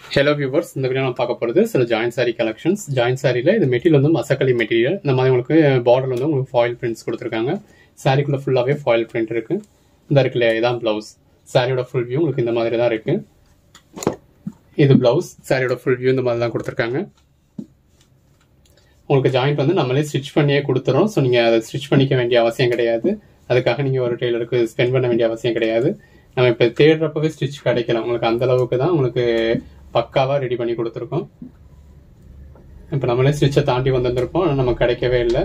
hello viewers இந்த video நான் பார்க்க போகிறது சில ஜாயின் சாரி கலெக்ஷன்ஸ் ஜாயின் சாரியில் இது மெட்டீரியல் வந்து மசக்கலி மெட்டீரியல் இந்த மாதிரி உங்களுக்கு பார்டர் வந்து உங்களுக்கு ஃபாயில் பிரிண்ட்ஸ் கொடுத்துருக்காங்க சாரிக்குள்ள ஃபுல்லாகவே ஃபாயில் பிரிண்ட் இருக்கு இந்த இருக்கு இல்லையா இதான் பிளவுஸ் சாரியோட ஃபுல் வியூ உங்களுக்கு இந்த மாதிரி தான் இருக்கு இது பிளவுஸ் சாரியோட ஃபுல் வியூ இந்த மாதிரி தான் கொடுத்துருக்காங்க உங்களுக்கு ஜாயிண்ட் வந்து நம்மளே ஸ்டிச் பண்ணியே கொடுத்துறோம் ஸோ நீங்கள் அதை ஸ்டிச் பண்ணிக்க வேண்டிய அவசியம் கிடையாது அதுக்காக நீங்கள் ஒரு டெய்லருக்கு ஸ்பெண்ட் பண்ண வேண்டிய அவசியம் கிடையாது நம்ம இப்போ தேடுறப்பவே ஸ்டிச் கிடைக்கலாம் உங்களுக்கு அந்த அளவுக்கு தான் உங்களுக்கு பக்காவாக ரெடி பண்ணி கொடுத்துருக்கோம் இப்போ நம்மளே ஸ்டிச்சை தாண்டி வந்திருந்திருப்போம் ஆனால் நமக்கு கிடைக்கவே இல்லை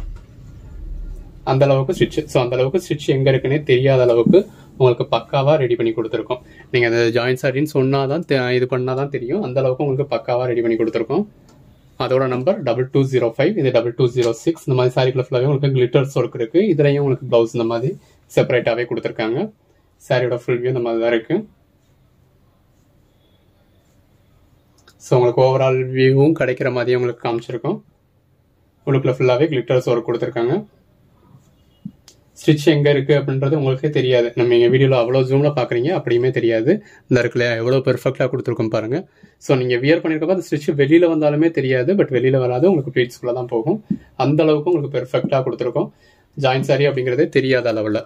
அந்த அளவுக்கு ஸ்டிச் ஸோ அந்த அளவுக்கு ஸ்டிச் எங்க இருக்குன்னே தெரியாத அளவுக்கு உங்களுக்கு பக்காவா ரெடி பண்ணி கொடுத்துருக்கோம் நீங்க அந்த ஜாயின் சாரின்னு சொன்னாதான் தெ- இது பண்ணாதான் தெரியும் அந்த அளவுக்கு உங்களுக்கு பக்காவா ரெடி பண்ணி கொடுத்துருக்கோம் அதோட number double two zero five இது டபுள் டூ ஜீரோ சிக்ஸ் இந்த மாதிரி சாரிக்குள்ள ஃபுல்லாகவே உங்களுக்கு கிளிட்டர்ஸ் ஒர்க் இருக்கு இதுலயும் உங்களுக்கு பிளவுஸ் இந்த மாதிரி செப்பரேட்டாவே கொடுத்துருக்காங்க சாரியோட ஃபுல் வியூ இந்த மாதிரி தான் இருக்கு ஸோ உங்களுக்கு ஓவரால் வியூவும் கிடைக்கிற மாதிரி உங்களுக்கு காமிச்சிருக்கோம் உள்ளுக்குள்ள ஃபுல்லாகவே கிளிட்டர்ஸ் ஒர்க் கொடுத்துருக்காங்க ஸ்டிச் எங்க இருக்கு அப்படின்றது உங்களுக்கே தெரியாது நம்ம எங்க வீடியோல அவ்வளவு ஜூம்ல பாக்குறீங்க அப்படியுமே தெரியாது இந்த இருக்குல்ல எவ்வளவு பெர்ஃபெக்டா கொடுத்துருக்கோம் பாருங்க ஸோ நீங்க வியர் பண்ணிருக்கப்ப அந்த ஸ்டிச் வெளியில வந்தாலுமே தெரியாது பட் வெளியில வராது உங்களுக்கு ப்ளீட்ஸ்குள்ள தான் போகும் அந்த அளவுக்கு உங்களுக்கு பெர்ஃபெக்டா கொடுத்துருக்கோம் ஜாயின் சாரி அப்படிங்கறதே தெரியாத அளவுல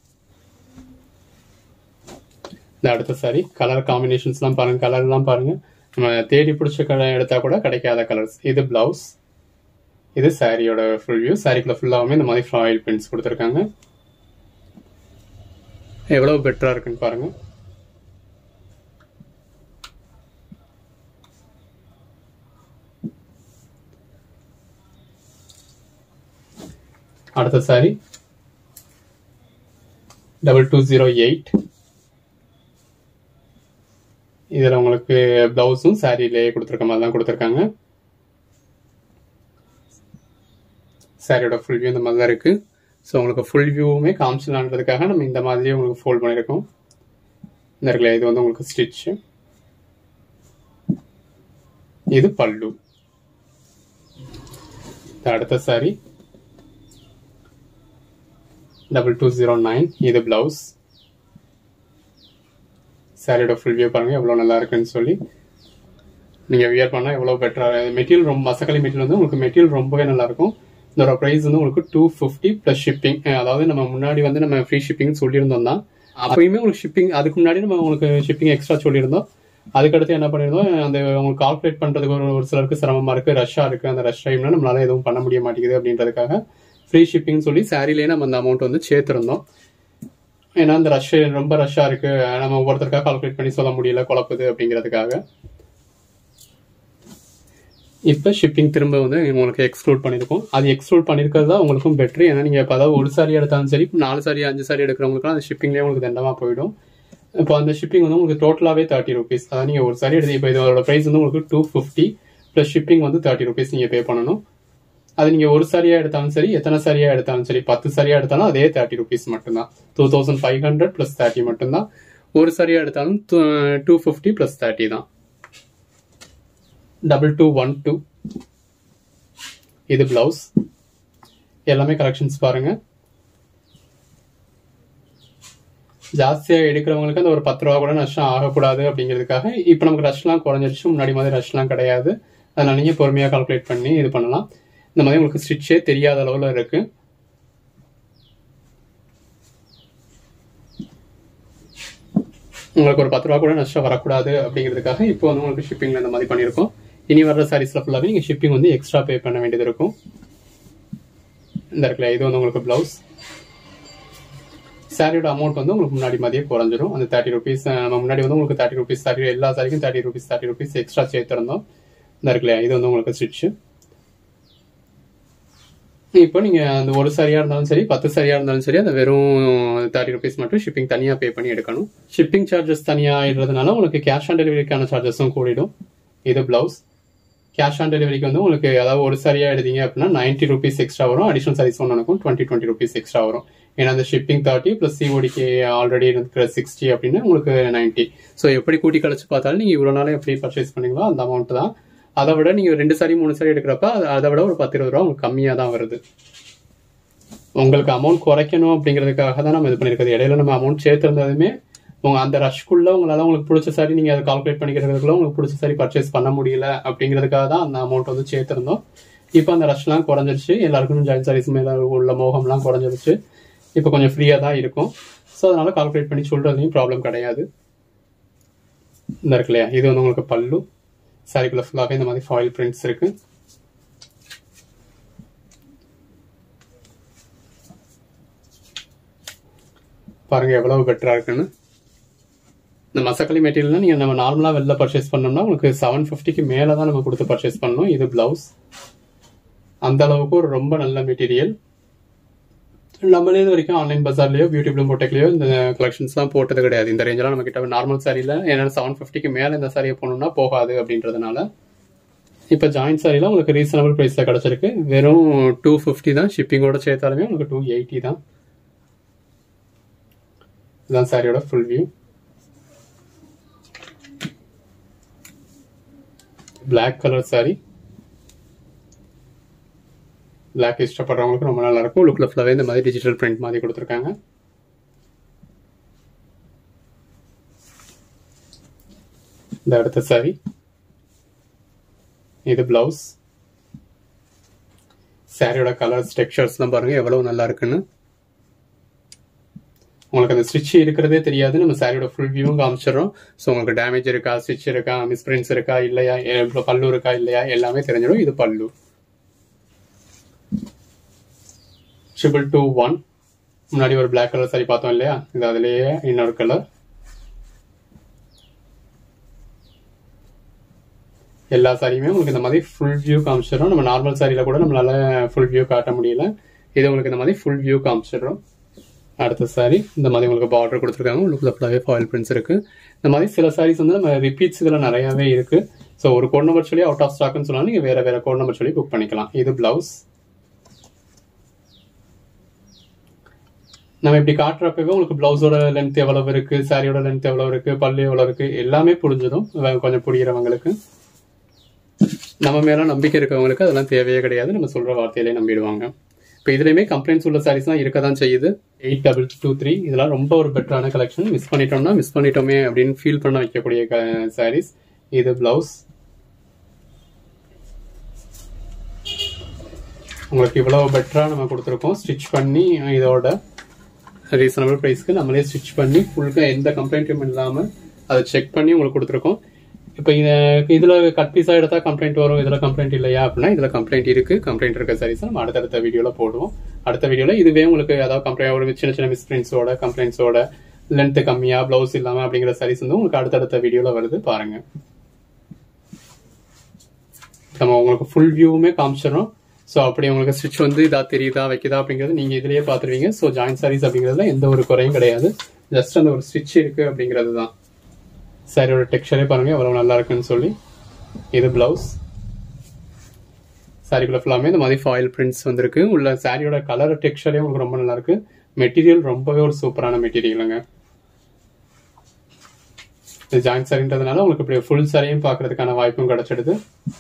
இந்த அடுத்த சாரி கலர் காம்பினேஷன்ஸ்லாம் பாருங்க கலர்லாம் பாருங்க நம்ம தேடி பிடிச்ச கலர் எடுத்தா கூட கிடைக்காத கலர்ஸ் இது பிளவுஸ் இது சாரியோட ஃபுல் வியூ சாரிக்குள்ள ஃபுல்லாகவுமே இந்த மாதிரி ஃபாயில் பிரிண்ட்ஸ் கொடுத்துருக்காங்க எவ்வளவு பெட்டரா இருக்குன்னு பாருங்க அடுத்த sari double two zero eight இதில் உங்களுக்கு பிளவுஸும் சாரியிலேயே கொடுத்துருக்க மாதிரி தான் கொடுத்துருக்காங்க சாரியோட ஃபுல் வியூ இந்த மாதிரி தான் இருக்கு ஸோ உங்களுக்கு ஃபுல் வியூவுமே காமிச்சலான்றதுக்காக நம்ம இந்த மாதிரியே உங்களுக்கு ஃபோல்ட் பண்ணியிருக்கோம் இந்த இருக்குல்ல இது வந்து உங்களுக்கு ஸ்டிச் இது பல்லு இந்த அடுத்த sari double two zero nine இது பிளவுஸ் சாரியோட ஃபுல் வியூ பாருங்க எவ்வளோ நல்லா இருக்குன்னு சொல்லி நீங்க வியர் பண்ணா எவ்வளவு பெட்டரா மெட்டீரியல் ரொம்ப மசக்கலி மெட்டீரியல் வந்து உங்களுக்கு மெட்டீரியல் ரொம்பவே நல்லா இருக்கும் இதோட பிரைஸ் வந்து உங்களுக்கு டூ ஃபிஃப்டி பிளஸ் ஷிப்பிங் அதாவது நம்ம முன்னாடி வந்து நம்ம ஃப்ரீ ஷிப்பிங் சொல்லியிருந்தோம் தான் அப்பயுமே உங்களுக்கு ஷிப்பிங் அதுக்கு முன்னாடி நம்ம உங்களுக்கு ஷிப்பிங் எக்ஸ்ட்ரா சொல்லியிருந்தோம் அதுக்கடுத்து என்ன பண்ணியிருந்தோம் அந்த உங்களுக்கு கால்குலேட் பண்றதுக்கு ஒரு ஒரு சிலருக்கு சிரமமா இருக்கு ரஷ்ஷா இருக்கு அந்த ரஷ் டைம்ல நம்மளால எதுவும் பண்ண முடிய மாட்டேங்குது அப்படின்றதுக்காக ஃப்ரீ ஷிப்பிங் சொல்லி சாரிலேயே நம்ம அந்த அமௌண்ட் வந்து சேர்த்திருந்தோம் ஏன்னா அந்த ரஷ் ரொம்ப ரஷ்ஷா இருக்கு நம்ம ஒவ்வொருத்தருக்காக கால்குலேட் பண்ணி சொல்ல முடியல குழப்புது அப்படிங்கிறதுக்காக இப்போ ஷிப்பிங் திரும்ப வந்து உங்களுக்கு எக்ஸ்க்ளூட் பண்ணியிருக்கோம் அது எக்ஸ்க்ளூட் பண்ணியிருக்கிறது தான் உங்களுக்கும் பெட்ரு ஏன்னா நீங்கள் இப்போ அதாவது ஒரு சாரி எடுத்தாலும் சரி இப்போ நாலு சாரி அஞ்சு சாரி எடுக்கிறவங்களுக்குலாம் அந்த ஷிப்பிங்லேயே உங்களுக்கு தண்டமாக போயிடும் இப்போ அந்த ஷிப்பிங் வந்து உங்களுக்கு டோட்டலாகவே தேர்ட்டி ருபீஸ் அதாவது நீங்கள் ஒரு சாரி எடுத்து இப்போ இதோட ப்ரைஸ் வந்து உங்களுக்கு டூ ஃபிஃப்டி ப்ளஸ் ஷிப்பிங் வந்து தேர்ட்டி ருபீஸ் நீங்கள் பே பண்ணணும் அது நீங்கள் ஒரு சாரியாக எடுத்தாலும் சரி எத்தனை சாரியாக எடுத்தாலும் சரி பத்து சாரியாக எடுத்தாலும் அதே தேர்ட்டி ருபீஸ் மட்டும்தான் two thousand five hundred plus thirty மட்டும்தான் ஒரு சாரியாக எடுத்தாலும் டூ ஃபிஃப்டி ப்ளஸ் தேர்ட்டி தான் டபுள் டூ ஒன் டூ இது பிளவுஸ் எல்லாமே கலெக்ஷன்ஸ் பாருங்க ஜாஸ்தியா எடுக்கிறவங்களுக்கு அந்த ஒரு பத்து ரூபா கூட நஷ்டம் ஆகக்கூடாது அப்படிங்கிறதுக்காக இப்போ நமக்கு ரஷ்லாம் குறைஞ்சிருச்சு முன்னாடி மாதிரி ரஷ்லாம் கிடையாது அதனால நீங்க பொறுமையா கால்குலேட் பண்ணி இது பண்ணலாம் இந்த மாதிரி உங்களுக்கு ஸ்டிச்சே தெரியாத அளவுல இருக்கு உங்களுக்கு ஒரு பத்து ரூபா கூட நஷ்டம் வரக்கூடாது அப்படிங்கிறதுக்காக இப்போ வந்து உங்களுக்கு ஷிப்பிங்ல இந்த மாதிரி பண்ணியிருக்கோம் இனி வர்ற சாரீஸ்ல ஃபுல்லாவே நீங்க ஷிப்பிங் வந்து எக்ஸ்ட்ரா பே பண்ண வேண்டியது இருக்கும் இந்த இருக்குல்ல இது வந்து உங்களுக்கு பிளவுஸ் சாரியோட அமௌண்ட் வந்து உங்களுக்கு முன்னாடி மாதிரியே குறைஞ்சிரும் அந்த தேர்ட்டி ருபீஸ் நம்ம முன்னாடி வந்து உங்களுக்கு தேர்ட்டி ருபீஸ் சாரி எல்லா சாரிக்கும் thirty rupees thirty rupees extra சேர்த்திருந்தோம் இந்த இருக்குல்ல இது வந்து உங்களுக்கு ஸ்டிச் இப்போ நீங்க அந்த ஒரு சரியா இருந்தாலும் சரி பத்து சரியா இருந்தாலும் சரி அந்த வெறும் தேர்ட்டி ருபீஸ் மட்டும் ஷிப்பிங் தனியா பே பண்ணி எடுக்கணும் ஷிப்பிங் சார்ஜஸ் தனியா ஆயிடுறதுனால உங்களுக்கு கேஷ் ஆன் டெலிவரிக்கான சார்ஜஸும் கூடிடும் இது பிளவுஸ் கேஷ் ஆன் டெலிவரிக்கு வந்து உங்களுக்கு அதாவது ஒரு சரியா எடுத்தீங்க அப்படின்னா நைன்டி ருபீஸ் எக்ஸ்ட்ரா வரும் அடிஷனல் சாரீஸ் ஒன்றுக்கும் டுவெண்ட்டி டுவெண்ட்டி ருபீஸ் எக்ஸ்ட்ரா வரும் ஏன்னா அந்த ஷிப்பிங் தேர்ட்டி ப்ளஸ் சிஓடிக்கு ஆல்ரெடி இருக்கிற சிக்ஸ்டி அப்படின்னு உங்களுக்கு நைன்டி ஸோ எப்படி கூட்டி கழிச்சு பார்த்தாலும் நீங்க இவ்வளவு நாளே எப்படி பர்ச்சேஸ் பண்ணீங்களோ அந்த அமௌண்ட் தான் அதை விட நீங்க ரெண்டு சாரி மூணு சாரி எடுக்கிறப்ப அது- அதை விட ஒரு பத்து இருபது ரூபா உங்களுக்கு கம்மியா தான் வருது உங்களுக்கு அமௌண்ட் குறைக்கணும் அப்படிங்கிறதுக்காக தான் நம்ம இது பண்ணிருக்கிறது இடையில நம்ம அமௌண்ட் சேர்த்திருந்ததுமே உங்க அந்த ரஷ்க்குள்ள உங்களால உங்களுக்கு பிடிச்ச சாரி நீங்க அதை கால்குலேட் பண்ணிக்கிறதுக்குள்ள உங்களுக்கு பிடிச்ச சாரி பர்ச்சேஸ் பண்ண முடியல அப்படிங்கிறதுக்காக தான் அந்த அமௌண்ட் வந்து சேர்த்திருந்தோம் இப்போ அந்த ரஷ்லாம் குறைஞ்சிருச்சு எல்லாருக்கும் ஜாயின் சாரீஸ் மேல உள்ள மோகம்லாம் குறைஞ்சிருச்சு இப்போ கொஞ்சம் ஃப்ரீயா தான் இருக்கும் ஸோ அதனால கால்குலேட் பண்ணி சொல்றதுலையும் ப்ராப்ளம் கிடையாது இந்த இருக்கு இல்லையா இது வந்து உங்களுக்கு பல்லு சாரிக்குள்ள ஃபுல்லாகவே இந்த மாதிரி ஃபாயில் பிரிண்ட்ஸ் இருக்கு பாருங்க எவ்வளவு பெட்டரா இருக்குன்னு இந்த மசக்களி மெட்டீரியல்னா நீங்க நம்ம நார்மலா வெளில பர்ச்சேஸ் பண்ணோம்னா உங்களுக்கு செவன் ஃபிஃப்டிக்கு மேல தான் நம்ம கொடுத்து பர்ச்சேஸ் பண்ணணும் இது பிளவுஸ் அந்த அளவுக்கு ஒரு ரொம்ப நல்ல மெட்டீரியல் நம்மளே இது வரைக்கும் ஆன்லைன் பஜார்லயோ பியூட்டி ப்ளூம் போட்டக்லயோ இந்த கலெக்ஷன்ஸ்லாம் போட்டது கிடையாது இந்த ரேஞ்செல்லாம் நம்ம கிட்ட நார்மல் சாரியில ஏன்னா செவன் ஃபிஃப்டிக்கு மேல இந்த சாரியை போகணும்னா போகாது அப்படின்றதுனால இப்போ ஜாயின்ட் சாரிலாம் உங்களுக்கு ரீசனபிள் ப்ரைஸ்ல கிடைச்சிருக்கு வெறும் டூ ஃபிஃப்டி தான் ஷிப்பிங்கோட சேர்த்தாலுமே உங்களுக்கு டூ எயிட்டி தான் இதுதான் சாரியோட full view black colour sari black இஷ்டப்படுறவங்களுக்கு ரொம்ப நல்லா இருக்கும் லுக்ல ஃபுல்லாவே இந்த மாதிரி டிஜிட்டல் பிரிண்ட் மாதிரி கொடுத்துருக்காங்க இந்த அடுத்த சாரி இது பிளவுஸ் சாரியோட கலர்ஸ் டெக்ஸ்சர்ஸ்லாம் பாருங்க எவ்வளவு நல்லா இருக்குன்னு உங்களுக்கு அந்த ஸ்டிச் இருக்கிறதே தெரியாது நம்ம சாரியோட ஃபுல் வியூவும் காமிச்சிடுறோம் ஸோ உங்களுக்கு டேமேஜ் இருக்கா ஸ்டிச் இருக்கா மிஸ்பிரிண்ட்ஸ் இருக்கா இல்லையா எவ்வளோ பல்லு இருக்கா இல்லையா எல்லாமே தெரிஞ்சிடும் இது பல்லு ட்ரிபிள் டூ ஒன் முன்னாடி ஒரு பிளாக் கலர் சாரி பார்த்தோம் இல்லையா இது அதுலேயே இன்னொரு கலர் எல்லா சாரியுமே உங்களுக்கு இந்த மாதிரி ஃபுல் வியூ காமிச்சிடும் நம்ம நார்மல் சாரியில கூட நம்மளால ஃபுல் வியூ காட்ட முடியல இது உங்களுக்கு இந்த மாதிரி ஃபுல் வியூ காமிச்சிடுறோம் அடுத்த சாரி இந்த மாதிரி உங்களுக்கு பார்டர் கொடுத்துருக்காங்க உங்களுக்கு ஃபுல்லாகவே ஃபாயில் பிரிண்ட்ஸ் இருக்கு இந்த மாதிரி சில சாரீஸ் வந்து நம்ம ரிப்பீட்ஸ் இதில் நிறையாவே இருக்கு ஸோ ஒரு கோட் நம்பர் சொல்லி அவுட் ஆஃப் ஸ்டாக்னு சொன்னாலும் நீங்கள் வேற வேற கோட் நம்பர் சொல்லி புக் பண்ணிக்கலாம் இது பிளவுஸ் நம்ம இப்படி காட்டுறப்பவே உங்களுக்கு பிளவுஸோட லென்த் எவ்வளவு இருக்கு சாரியோட லென்த் எவ்வளவு இருக்கு பல்லு எவ்வளவு இருக்கு எல்லாமே புரிஞ்சதும் கொஞ்சம் புரிகிறவங்களுக்கு நம்ம மேல நம்பிக்கை இருக்கவங்களுக்கு அதெல்லாம் தேவையே கிடையாது நம்ம சொல்ற வார்த்தையிலே நம்பிடுவாங்க இப்போ இதுலயுமே கம்ப்ளைண்ட்ஸ் உள்ள சாரீஸ்லாம் இருக்க தான் செய்யுது எயிட் டபுள் டூ த்ரீ இதெல்லாம் ரொம்ப ஒரு பெட்டரான கலெக்ஷன் மிஸ் பண்ணிட்டோம்னா மிஸ் பண்ணிட்டோமே அப்படின்னு ஃபீல் பண்ண வைக்கக்கூடிய சாரீஸ் இது பிளவுஸ் உங்களுக்கு இவ்வளவு பெட்டரா நம்ம கொடுத்துருக்கோம் ஸ்டிச் பண்ணி இதோட ரீசனபிள் ப்ரைஸ்க்கு நம்மளே ஸ்டிச் பண்ணி ஃபுல்லாக எந்த கம்ப்ளைண்ட்டும் இல்லாமல் அதை செக் பண்ணி உங்களுக்கு கொடுத்துருக்கோம் இப்போ இதில் கட் பீஸாக எடுத்தால் கம்ப்ளைண்ட் வரும் இதில் கம்ப்ளைண்ட் இல்லையா அப்படின்னா இதில் கம்ப்ளைண்ட் இருக்கு கம்ப்ளைண்ட் இருக்க சாரீஸ் நம்ம அடுத்தடுத்த வீடியோவில் போடுவோம் அடுத்த வீடியோவில் இதுவே உங்களுக்கு ஏதாவது கம்ப்ளைண்ட் ஒரு சின்ன சின்ன மிஸ்பிரிண்ட்ஸோட கம்ப்ளைண்ட்ஸோட லென்த் கம்மியா பிளவுஸ் இல்லாமல் அப்படிங்கிற சாரீஸ் வந்து உங்களுக்கு அடுத்தடுத்த வீடியோவில் வருது பாருங்க நம்ம உங்களுக்கு ஃபுல் வியூவுமே காமிச்சிடறோம் ஸோ அப்படி உங்களுக்கு ஸ்டிச் வந்து இதா தெரியுதா வைக்குதா அப்படிங்கிறது நீங்க இதுலயே பாத்துருவீங்க ஸோ ஜாயின் சாரீஸ் அப்படிங்கிறதுல எந்த ஒரு குறையும் கிடையாது ஜஸ்ட் அந்த ஒரு ஸ்டிச் இருக்கு அப்படிங்கிறது தான் சாரியோட டெக்ஸ்டரே பாருங்க எவ்வளவு நல்லா இருக்குன்னு சொல்லி இது பிளவுஸ் சாரிக்குள்ள ஃபுல்லாமே இந்த மாதிரி ஃபாயில் பிரிண்ட்ஸ் வந்திருக்கு உள்ள சாரியோட கலர் டெக்ஸ்டரே உங்களுக்கு ரொம்ப நல்லா இருக்கு மெட்டீரியல் ரொம்பவே ஒரு சூப்பரான மெட்டீரியலுங்க இது ஜாயின் சாரின்றதுனால உங்களுக்கு இப்படி ஃபுல் சாரியும் பார்க்கறதுக்கான வாய்ப்பும் கிடைச்சிடுது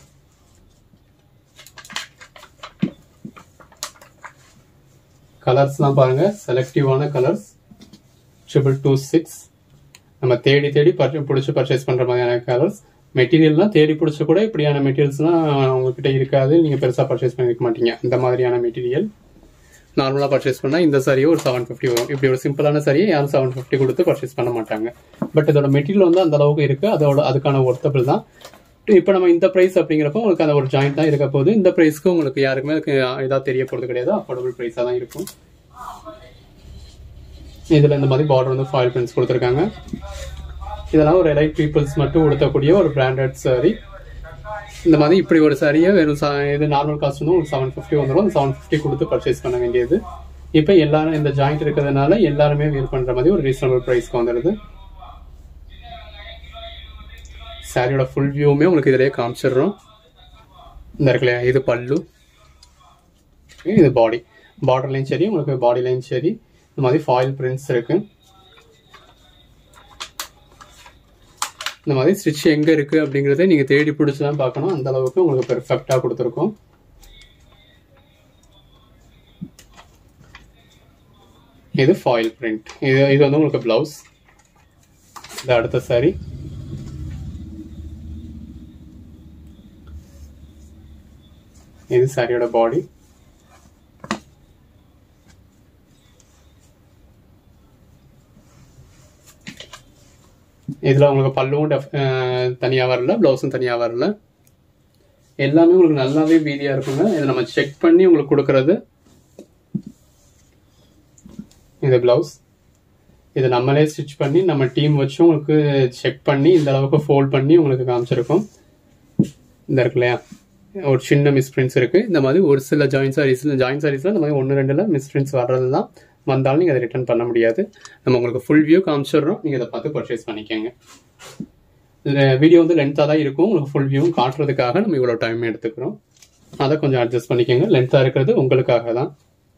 கலர்ஸ்லாம் பாருங்க செலக்டிவான கலர்ஸ் ட்ரிபிள் டூ சிக்ஸ் நம்ம தேடி தேடி பிடிச்சி பர்ச்சேஸ் பண்ற மாதிரியான கலர்ஸ் மெட்டீரியல்லாம் தேடி பிடிச்ச கூட இப்படியான மெட்டீரியல்ஸ்லாம் உங்ககிட்ட இருக்காது நீங்க பெருசா பர்ச்சேஸ் பண்ணிருக்க மாட்டீங்க இந்த மாதிரியான மெட்டீரியல் நார்மலா பர்ச்சேஸ் பண்ணா இந்த சாரியும் ஒரு செவன் ஃபிஃப்டி வரும் இப்படி ஒரு சிம்பிளான சாரியை யாரும் செவன் ஃபிஃப்டி கொடுத்து பர்ச்சேஸ் பண்ண மாட்டாங்க பட் இதோட மெட்டீரியல் வந்து அந்த அளவுக்கு இருக்கு அதோட அதுக்கான ஒர்த்தபிள் தான் இப்போ நம்ம இந்த பிரைஸ் அப்படிங்கிறப்போ உங்களுக்கு அந்த ஒரு ஜாயிண்ட் தான் இருக்க போகுது இந்த பிரைஸ்க்கு உங்களுக்கு யாருக்குமே இதாக தெரிய போகிறது கிடையாது அஃபோர்டபுள் ப்ரைஸாக தான் இருக்கும் இதில் இந்த மாதிரி பார்டர் வந்து ஃபாயில் பிரிண்ட்ஸ் கொடுத்துருக்காங்க இதெல்லாம் ஒரு எலைட் பீப்புள்ஸ் மட்டும் உடுத்தக்கூடிய ஒரு பிராண்டட் சாரி இந்த மாதிரி இப்படி ஒரு சாரியை வெறும் இது நார்மல் காஸ்ட் வந்து உங்களுக்கு செவன் ஃபிஃப்டி வந்துடும் அந்த செவன் ஃபிஃப்டி கொடுத்து பர்ச்சேஸ் பண்ண வேண்டியது இப்போ எல்லாரும் இந்த ஜாயிண்ட் இருக்கிறதுனால எல்லாருமே வியர் பண்ணுற மாதிரி ஒரு ரீசனபிள் ப்ரைஸ்க்கு வந்துடுது சாரியோட ஃபுல் வியூவுமே உங்களுக்கு இதிலேயே காமிச்சிடுறோம் இந்த இருக்குல்ல இது பல்லு இது பாடி பார்டர்லையும் சரி உங்களுக்கு பாடிலையும் சரி இந்த மாதிரி ஃபாயில் பிரிண்ட்ஸ் இருக்கு இந்த மாதிரி ஸ்டிச் எங்க இருக்கு அப்படிங்கறத நீங்க தேடி பிடிச்சி தான் பார்க்கணும் அந்த அளவுக்கு உங்களுக்கு பெர்ஃபெக்டா கொடுத்துருக்கோம் இது ஃபாயில் பிரிண்ட் இது இது வந்து உங்களுக்கு பிளவுஸ் இது அடுத்த சாரி இது சாரியோட பாடி இதில் உங்களுக்கு பல்லும் டெஃப் தனியாக வரல ப்ளவுஸும் தனியாக வரல எல்லாமே உங்களுக்கு நல்லாவே வீதியாக இருக்குங்க இதை நம்ம செக் பண்ணி உங்களுக்கு கொடுக்கறது இது ப்ளவுஸ் இதை நம்மளே ஸ்டிச் பண்ணி நம்ம டீம் வச்சு உங்களுக்கு செக் பண்ணி இந்த அளவுக்கு ஃபோல்ட் பண்ணி உங்களுக்கு காமிச்சிருக்கோம் இந்த இருக்கு இல்லையா ஒரு சின்ன மிஸ்பிரிண்ட்ஸ் இருக்கு இந்த மாதிரி ஒரு சில ஜாயின் சாரீஸ்ல ஜாயின் சாரீஸ்ல இந்த மாதிரி ஒன்று ரெண்டுல மிஸ்பிரிண்ட்ஸ் வர்றது தான் வந்தாலும் நீங்கள் அதை ரிட்டர்ன் பண்ண முடியாது நம்ம உங்களுக்கு ஃபுல் வியூ காமிச்சிடுறோம் நீங்கள் இதை பார்த்து பர்ச்சேஸ் பண்ணிக்கோங்க வீடியோ வந்து லென்த்தாக தான் இருக்கும் உங்களுக்கு ஃபுல் வியூவும் காட்டுறதுக்காக நம்ம இவ்வளோ டைம் எடுத்துக்கிறோம் அதை கொஞ்சம் அட்ஜஸ்ட் பண்ணிக்கோங்க லென்த்தாக இருக்கிறது உங்களுக்காக தான்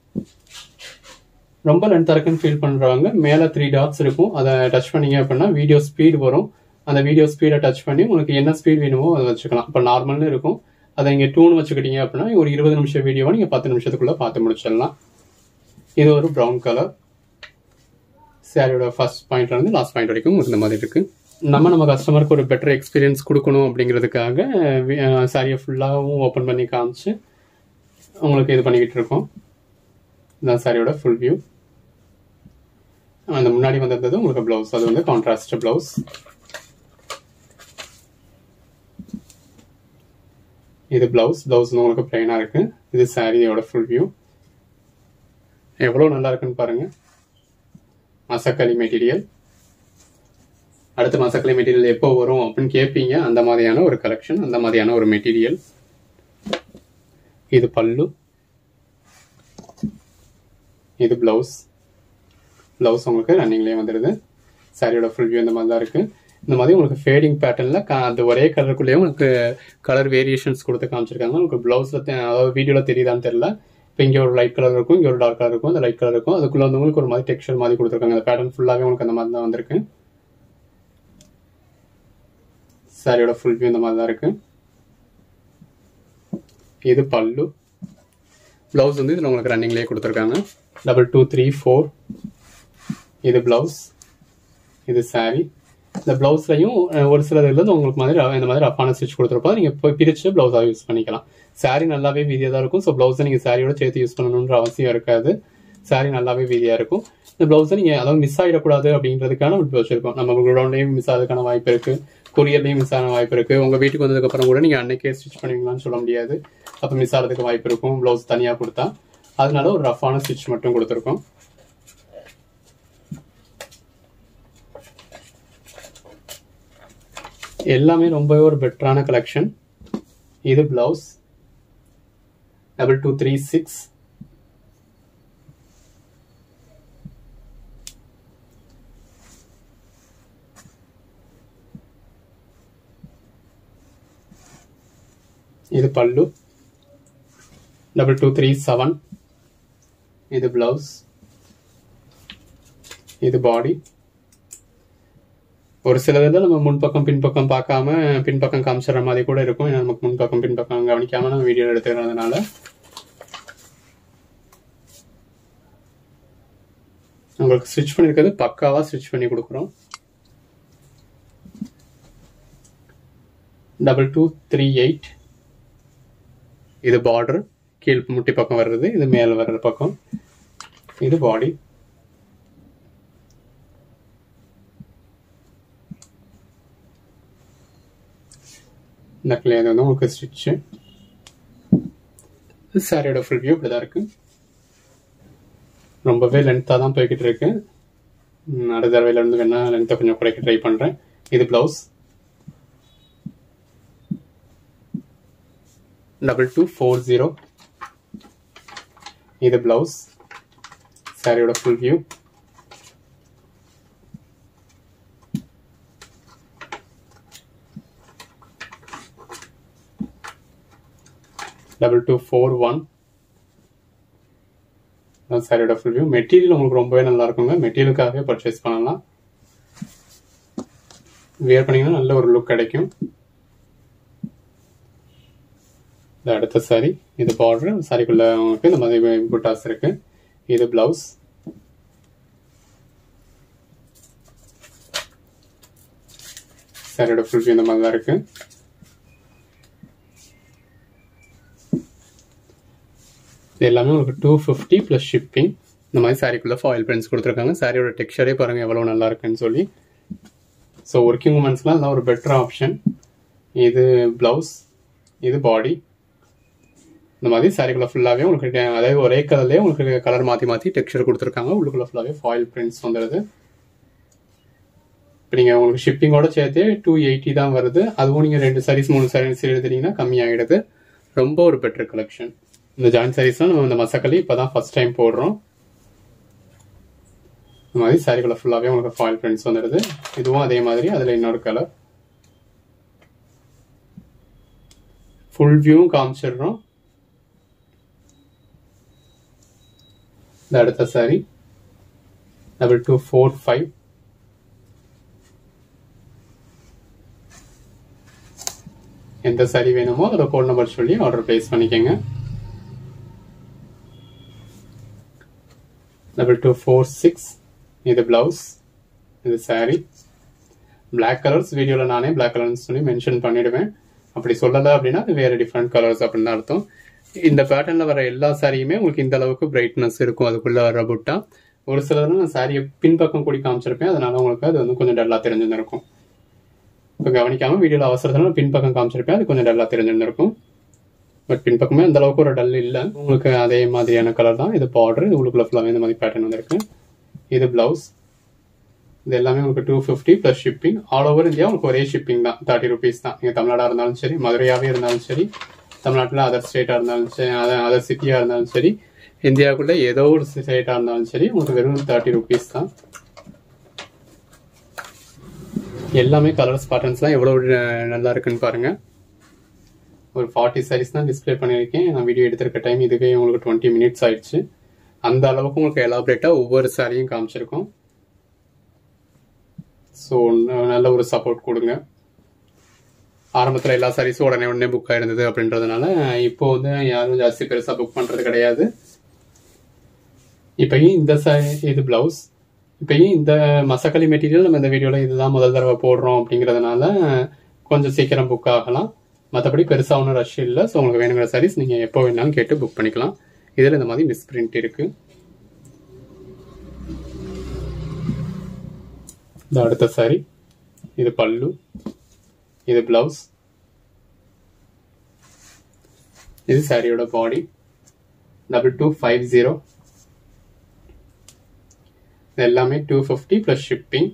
ரொம்ப லென்த்தாக இருக்குன்னு ஃபீல் பண்ணுறவங்க மேலே த்ரீ டாட்ஸ் இருக்கும் அதை டச் பண்ணீங்க அப்படின்னா வீடியோ ஸ்பீடு வரும் அந்த வீடியோ ஸ்பீடை டச் பண்ணி உங்களுக்கு என்ன ஸ்பீட் வேணுமோ அதை வச்சுக்கலாம் இப்போ நார்மல்னு இருக்கும் அதை இங்கே டூன் வச்சுக்கிட்டீங்க அப்படின்னா ஒரு இருபது நிமிஷம் வீடியோவை நீங்கள் பத்து நிமிஷத்துக்குள்ளே பார்த்து முடிச்சிடலாம் இது ஒரு ப்ரௌன் கலர் சாரியோட ஃபர்ஸ்ட் பாயிண்ட்ல இருந்து லாஸ்ட் பாயிண்ட் வரைக்கும் இந்த மாதிரி இருக்கு நம்ம நம்ம கஸ்டமருக்கு ஒரு பெட்டர் எக்ஸ்பீரியன்ஸ் கொடுக்கணும் அப்படிங்கிறதுக்காக சாரியை ஃபுல்லாகவும் ஓப்பன் பண்ணி காமிச்சு உங்களுக்கு இது பண்ணிக்கிட்டு இருக்கோம் இதுதான் சாரியோட ஃபுல் வியூ அந்த முன்னாடி வந்திருந்தது உங்களுக்கு பிளவுஸ் அது வந்து கான்ட்ராஸ்ட் பிளவுஸ் இது பிளவுஸ் பிளவுஸ் வந்து உங்களுக்கு பிளைனா இருக்கு இது சாரியோட ஃபுல் வியூ எவ்வளவு நல்லா இருக்குன்னு பாருங்க மசக்களி மெட்டீரியல் அடுத்த மசக்களி மெட்டீரியல் எப்போ வரும் அப்படின்னு கேட்பீங்க அந்த மாதிரியான ஒரு கலெக்ஷன் அந்த மாதிரியான ஒரு மெட்டீரியல் இது பல்லு இது பிளவுஸ் பிளவுஸ் உங்களுக்கு ரன்னிங்லேயே வந்துடுது சாரியோட ஃபுல் வியூ இந்த மாதிரி தான் இருக்கு இந்த மாதிரி உங்களுக்கு ஃபேடிங் பேட்டர்னில் அந்த ஒரே கலருக்குள்ளேயே உங்களுக்கு கலர் வேரியேஷன்ஸ் கொடுத்து காமிச்சிருக்காங்க உங்களுக்கு ப்ளவுஸில் அதாவது வீடியோவில் தெரியுதான்னு தெரியல இப்போ இங்கே ஒரு லைட் கலர் இருக்கும் இங்கே ஒரு டார்க் கலர் இருக்கும் அந்த லைட் கலர் இருக்கும் அதுக்குள்ள வந்து உங்களுக்கு ஒரு மாதிரி டெக்ஸ்டர் மாதிரி கொடுத்துருக்காங்க அந்த பேட்டர்ன் ஃபுல்லாகவே உங்களுக்கு அந்த மாதிரி தான் வந்திருக்கு சாரியோட ஃபுல் வியூ இந்த மாதிரி தான் இருக்கு இது பல்லு பிளவுஸ் வந்து இதில் உங்களுக்கு ரன்னிங்லேயே கொடுத்துருக்காங்க டபுள் டூ த்ரீ ஃபோர் இது பிளவுஸ் இது சாரி இந்த பிளவுஸ்லையும் ஒரு சில இதுல உங்களுக்கு மாதிரி இந்த மாதிரி ரஃபான ஸ்டிச் கொடுத்துருப்போம் நீங்கள் போய் பிரிச்சு பிளவுஸாக யூஸ் பண்ணிக்கலாம் சாரி நல்லாவே வீதியாக தான் இருக்கும் ஸோ பிளவுஸை நீங்கள் சாரியோட சேர்த்து யூஸ் பண்ணணுன்ற அவசியம் இருக்காது சாரி நல்லாவே வீதியாக இருக்கும் இந்த பிளவுஸை நீங்கள் அதாவது மிஸ் ஆகிடக்கூடாது அப்படின்றதுக்கான இப்படி வச்சிருக்கோம் நம்ம குடோன்லையும் மிஸ் ஆகிறதுக்கான வாய்ப்பு இருக்கு கொரியர்லையும் மிஸ் ஆன வாய்ப்பு இருக்கு உங்க வீட்டுக்கு வந்ததுக்கப்புறம் கூட நீங்கள் அன்னைக்கே ஸ்டிச் பண்ணுவீங்களான்னு சொல்ல முடியாது அப்போ மிஸ் ஆகிறதுக்கு வாய்ப்பு இருக்கும் பிளவுஸ் தனியாக கொடுத்தா அதனால ஒரு ரஃபான ஸ்டிச் மட்டும் கொடுத்துருக்கோம் எல்லாமே ரொம்பவே ஒரு பெட்டரான கலெக்ஷன் இது blouse double two three six இது pallu double two three seven இது பிளவுஸ் இது பாடி ஒரு சில இதில் நம்ம முன்பக்கம் பின்பக்கம் பார்க்காம பின்பக்கம் காமிச்சிடுற மாதிரி கூட இருக்கும் ஏன்னா நமக்கு முன்பக்கம் பின்பக்கம் கவனிக்காம நம்ம வீடியோ எடுத்துக்கிறதுனால உங்களுக்கு ஸ்டிச் பண்ணிருக்கிறது பக்காவா ஸ்டிச் பண்ணி கொடுக்குறோம் டபுள் டூ த்ரீ எயிட் இது பார்டர் கீழ் முட்டி பக்கம் வர்றது இது மேல வர்ற பக்கம் இது பாடி நெக்ல இது வந்து உங்களுக்கு ஸ்டிச்சு சாரியோட ஃபுல் வியூ இப்படிதான் இருக்கு ரொம்பவே லென்த்தாக தான் போய்கிட்டு இருக்கு ம், அடுத்த தடவையில இருந்து வேணா லென்த்தை கொஞ்சம் குறைக்க ட்ரை பண்றேன் இது blouse double two four zero இது பிளவுஸ் சாரியோட full view double two four one சாரியோட ஃபுல் வியூ மெட்டீரியல் உங்களுக்கு ரொம்பவே நல்லா இருக்குங்க மெட்டீரியலுக்காகவே பர்ச்சேஸ் பண்ணலாம் வியர் பண்ணீங்கன்னா நல்ல ஒரு லுக் கிடைக்கும் இது அடுத்த சாரி இது பார்டர் சாரிக்குள்ள உங்களுக்கு இந்த மாதிரி புட்டாஸ் இருக்கு இது பிளவுஸ் சாரியோட ஃபுல் வியூ இந்த மாதிரி தான் இருக்கு இது எல்லாமே உங்களுக்கு டூ ஃபிஃப்டி ப்ளஸ் ஷிப்பிங் இந்த மாதிரி சாரிக்குள்ளே ஃபாயில் பிரிண்ட்ஸ் கொடுத்துருக்காங்க சாரியோட டெக்ஸ்டரே பாருங்கள் எவ்வளோ நல்லா இருக்குன்னு சொல்லி ஸோ ஒர்க்கிங் உமன்ஸ்லாம் இதெல்லாம் ஒரு பெட்டர் ஆப்ஷன் இது ப்ளவுஸ் இது பாடி இந்த மாதிரி சாரிக்குள்ள ஃபுல்லாகவே உங்களுக்கு அதாவது ஒரே கலர்லேயே உங்களுக்கு கலர் மாற்றி மாற்றி டெக்ஸ்டர் கொடுத்துருக்காங்க உள்ளுக்குள்ள ஃபுல்லாகவே ஃபாயில் பிரிண்ட்ஸ் வந்துடுது இப்போ நீங்கள் உங்களுக்கு ஷிப்பிங்கோட சேர்த்து டூ எயிட்டி தான் வருது அதுவும் நீங்கள் ரெண்டு சாரீஸ் மூணு சாரீஸ் எடுத்துட்டீங்கன்னா கம்மியாகிடுது ரொம்ப ஒரு பெட்டர் கலெக்ஷன் இந்த ஜாயின் சாரீஸ்லாம் நம்ம இந்த மசக்கலி இப்போ தான் ஃபர்ஸ்ட் டைம் போடுறோம் இந்த மாதிரி சாரிக்குள்ள ஃபுல்லாகவே உங்களுக்கு ஃபாயில் பிரிண்ட்ஸ் வந்துடுது இதுவும் அதே மாதிரி அதில் இன்னொரு கலர் ஃபுல் வியூவும் காமிச்சிடுறோம் இந்த அடுத்த sari double two four five எந்த சாரி வேணுமோ அதோட கோட் நம்பர் சொல்லி ஆர்டர் பிளேஸ் பண்ணிக்கோங்க டபுள் டூ ஃபோர் சிக்ஸ் இது பிளவுஸ் இது சாரி பிளாக் கலர்ஸ் வீடியோவில் நானே பிளாக் கலர்ஸ் சொல்லி மென்ஷன் பண்ணிடுவேன் அப்படி சொல்லலை அப்படின்னா அது வேறு டிஃப்ரெண்ட் கலர்ஸ் அப்படின்னு தான் அர்த்தம் இந்த பேட்டர்னில் வர எல்லா சாரியுமே உங்களுக்கு இந்த அளவுக்கு பிரைட்னஸ் இருக்கும் அதுக்குள்ளே வர புட்டா ஒரு சிலர் நான் சாரியை பின்பக்கம் கூடி காமிச்சிருப்பேன் அதனால உங்களுக்கு அது வந்து கொஞ்சம் டல்லாக தெரிஞ்சிருந்திருக்கும் இப்போ கவனிக்காமல் வீடியோவில் அவசரத்தில் பின்பக்கம் காமிச்சிருப்பேன் அது கொஞ்சம் டல்லாக தெரிஞ்சிருந்திருக்கும் பட் பின்பக்கமே அந்த அளவுக்கு ஒரு டல் இல்லை உங்களுக்கு அதே மாதிரியான கலர் தான் இது பார்டர் இது உள்ளுக்குள்ள ஃபுல்லாகவே இந்த மாதிரி பேட்டர்ன் வந்திருக்கு இது பிளவுஸ் இது எல்லாமே உங்களுக்கு two fifty plus shipping all over India உங்களுக்கு ஒரே ஷிப்பிங் தான் தேர்ட்டி ருபீஸ் தான் நீங்கள் தமிழ்நாடாக இருந்தாலும் சரி மதுரையாகவே இருந்தாலும் சரி தமிழ்நாட்டில் அதர் ஸ்டேட்டாக இருந்தாலும் சரி அதர் சிட்டியாக இருந்தாலும் சரி இந்தியாவுக்குள்ள ஏதோ ஒரு ஸ்டேட்டாக இருந்தாலும் சரி உங்களுக்கு வெறும் தேர்ட்டி ருபீஸ் தான் எல்லாமே கலர்ஸ் பேட்டர்ன்ஸ்லாம் எவ்வளோ நல்லா இருக்குன்னு பாருங்கள் ஒரு ஃபார்ட்டி சாரீஸ் தான் டிஸ்பிளே பண்ணியிருக்கேன் நான் வீடியோ எடுத்திருக்க டைம் இதுவே உங்களுக்கு டுவெண்ட்டி மினிட்ஸ் ஆயிடுச்சு அந்த அளவுக்கு உங்களுக்கு எலாபரேட்டாக ஒவ்வொரு சாரியும் காமிச்சிருக்கோம் ஸோ நல்ல ஒரு சப்போர்ட் கொடுங்க ஆரம்பத்தில் எல்லா சாரீஸும் உடனே உடனே புக் ஆயிருந்தது அப்படின்றதுனால இப்போ வந்து யாரும் ஜாஸ்தி பெருசாக புக் பண்ணுறது கிடையாது இப்பயும் இந்த சாரி இது பிளவுஸ் இப்பயும் இந்த மசக்களி மெட்டீரியல் நம்ம இந்த வீடியோவில் இதுதான் முதல் தடவை போடுறோம் அப்படிங்கிறதுனால கொஞ்சம் சீக்கிரம் புக் ஆகலாம் மற்றபடி பெருசாக ஒன்றும் ரஷ் இல்லை ஸோ உங்களுக்கு வேணுங்கிற சாரீஸ் நீங்கள் எப்போ வேணாலும் கேட்டு புக் பண்ணிக்கலாம் இதில் இந்த மாதிரி மிஸ் பிரிண்ட் இருக்கு இந்த அடுத்த சாரி இது பல்லு இது பிளவுஸ் இது சாரியோட body double two five zero இது எல்லாமே two fifty plus shipping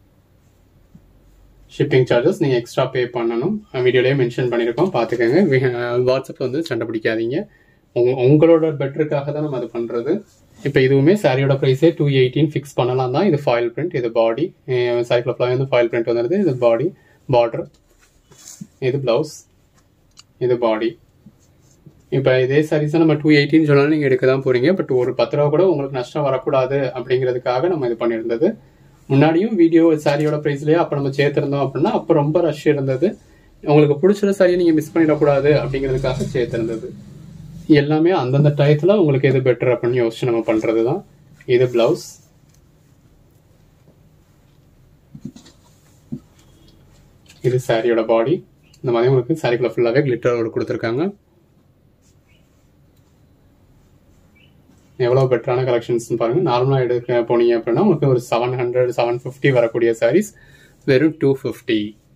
shipping charges நீங்கள் எக்ஸ்ட்ரா பே பண்ணணும் வீடியோலேயே மென்ஷன் பண்ணியிருக்கோம் பார்த்துக்கோங்க வாட்ஸ்அப்பில் வந்து சண்டை பிடிக்காதீங்க உங்களோட பெட்டருக்காக தான் நம்ம அது பண்ணுறது இப்போ இதுவுமே சாரியோட ப்ரைஸே டூ எயிட்டீன் ஃபிக்ஸ் பண்ணலாம் தான் இது ஃபாயில் பிரிண்ட் இது பாடி சாரிக்குள்ள ஃபுல்லாக வந்து ஃபாயில் பிரிண்ட் வந்துடுது இது பாடி பார்டர் இது ப்ளவுஸ் இது பாடி இப்போ இதே சாரீஸை நம்ம டூ எயிட்டின்னு சொன்னாலும் நீங்கள் எடுக்க தான் போகிறீங்க பட் ஒரு பத்து ரூபா கூட உங்களுக்கு நஷ்டம் வரக்கூடாது அப்படிங்கிறதுக்காக நம்ம இது பண்ணியிருந்தது முன்னாடியும் வீடியோ சாரியோட ப்ரைஸ்லேயே அப்போ நம்ம சேர்த்துருந்தோம் அப்படின்னா அப்போ ரொம்ப ரஷ் இருந்தது உங்களுக்கு பிடிச்சிற சாரியை நீங்கள் மிஸ் பண்ணிடக்கூடாது அப்படிங்கிறதுக்காக சேர்த்துருந்தது எல்லாமே அந்தந்த டயத்தில் உங்களுக்கு எது பெட்டர் அப்படின்னு யோசிச்சு நம்ம பண்ணுறது தான் இது பிளவுஸ் இது சாரியோட பாடி இந்த மாதிரி உங்களுக்கு சாரிக்குள்ள ஃபுல்லாகவே கிளிட்டரோட கொடுத்துருக்காங்க எவ்வளோ பெட்டரான கலெக்ஷன்ஸ் பாருங்க நார்மலாக எடுக்க போனீங்க அப்படின்னா உங்களுக்கு ஒரு செவன் ஹண்ட்ரட் செவன் ஃபிஃப்டி வரக்கூடிய சாரீஸ் வெறும் டூ ஃபிஃப்டி